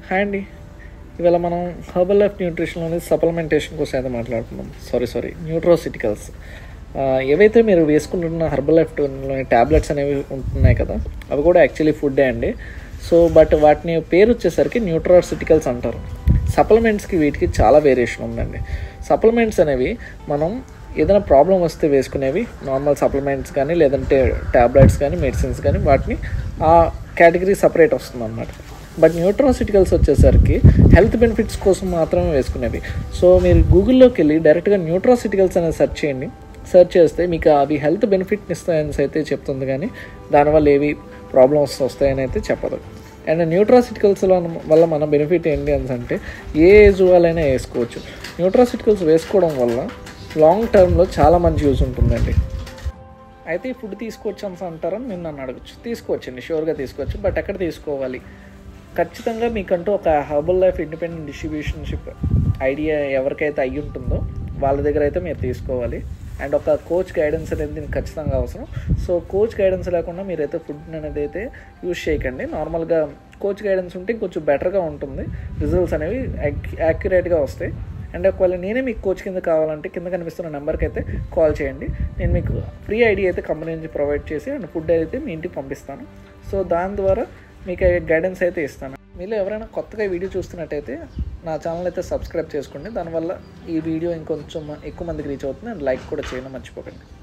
hi అండి ఇవాళ మనం హర్బల్ లైఫ్ న్యూట్రిషన్లోని సప్లిమెంటేషన్ కోసం అయితే మాట్లాడుతున్నాం సారీ సారీ న్యూట్రోసిటికల్స్ ఏవైతే మీరు వేసుకుంటున్న హర్బల్ లైఫ్లోని ట్యాబ్లెట్స్ అనేవి ఉంటున్నాయి కదా అవి కూడా యాక్చువల్లీ ఫుడ్డే అండి సో బట్ వాటిని పేరు వచ్చేసరికి న్యూట్రాసిటికల్స్ అంటారు సప్లిమెంట్స్కి వీటికి చాలా వేరియేషన్ ఉందండి సప్లిమెంట్స్ అనేవి మనం ఏదైనా ప్రాబ్లం వస్తే వేసుకునేవి నార్మల్ సప్లిమెంట్స్ కానీ లేదంటే ట్యాబ్లెట్స్ కానీ మెడిసిన్స్ కానీ వాటిని ఆ కేటగిరీ సపరేట్ వస్తుంది అనమాట బట్ న్యూట్రాసిటికల్స్ వచ్చేసరికి హెల్త్ బెనిఫిట్స్ కోసం మాత్రమే వేసుకునేవి సో మీరు గూగుల్లోకి వెళ్ళి డైరెక్ట్గా న్యూట్రాసిటికల్స్ అనేది సెర్చ్ చేయండి సెర్చ్ చేస్తే మీకు అవి హెల్త్ బెనిఫిట్ని ఇస్తాయని అయితే చెప్తుంది కానీ దానివల్ల ఏవి ప్రాబ్లమ్స్ వస్తాయని అయితే చెప్పదు అండ్ న్యూట్రాసిటికల్స్ వల్ల మన బెనిఫిట్ ఏంటి అని అంటే ఏ ఏజ్ వాళ్ళైనా వేసుకోవచ్చు న్యూట్రాసిటికల్స్ వేసుకోవడం వల్ల లాంగ్ టర్మ్లో చాలా మంచి యూజ్ ఉంటుందండి అయితే ఈ ఫుడ్ తీసుకోవచ్చు అని అంటారని నేను నన్ను అడగచ్చు తీసుకోవచ్చండి షూర్గా తీసుకోవచ్చు బట్ ఎక్కడ తీసుకోవాలి ఖచ్చితంగా మీకంటూ ఒక Herbalife independent distributionship idea ఎవరికైతే అయ్యి ఉంటుందో వాళ్ళ దగ్గర అయితే మీరు తీసుకోవాలి అండ్ ఒక కోచ్ గైడెన్స్ అనేది దీనికి ఖచ్చితంగా అవసరం సో కోచ్ గైడెన్స్ లేకుండా మీరైతే ఫుడ్ అనేది అయితే యూజ్ చేయకండి నార్మల్గా కోచ్ గైడెన్స్ ఉంటే కొంచెం బెటర్గా ఉంటుంది రిజల్ట్స్ అనేవి యాక్యురేట్గా వస్తాయి అండ్ ఒకవేళ నేనే మీకు కోచ్ కింద కావాలంటే కింద కనిపిస్తున్న నెంబర్కి అయితే కాల్ చేయండి నేను మీకు ఫ్రీ ఐడి అయితే కంపెనీ నుంచి ప్రొవైడ్ చేసి అండ్ ఫుడ్ అయితే మీ ఇంటికి పంపిస్తాను సో దాని ద్వారా మీకు గైడెన్స్ అయితే ఇస్తాను మీలో ఎవరైనా కొత్తగా ఈ వీడియో చూస్తున్నట్టయితే నా ఛానల్ అయితే సబ్స్క్రైబ్ చేసుకోండి దానివల్ల ఈ వీడియో ఇంకొంచెం ఎక్కువ మందికి రీచ్ అవుతుంది అండ్ లైక్ కూడా చేయడం మర్చిపోకండి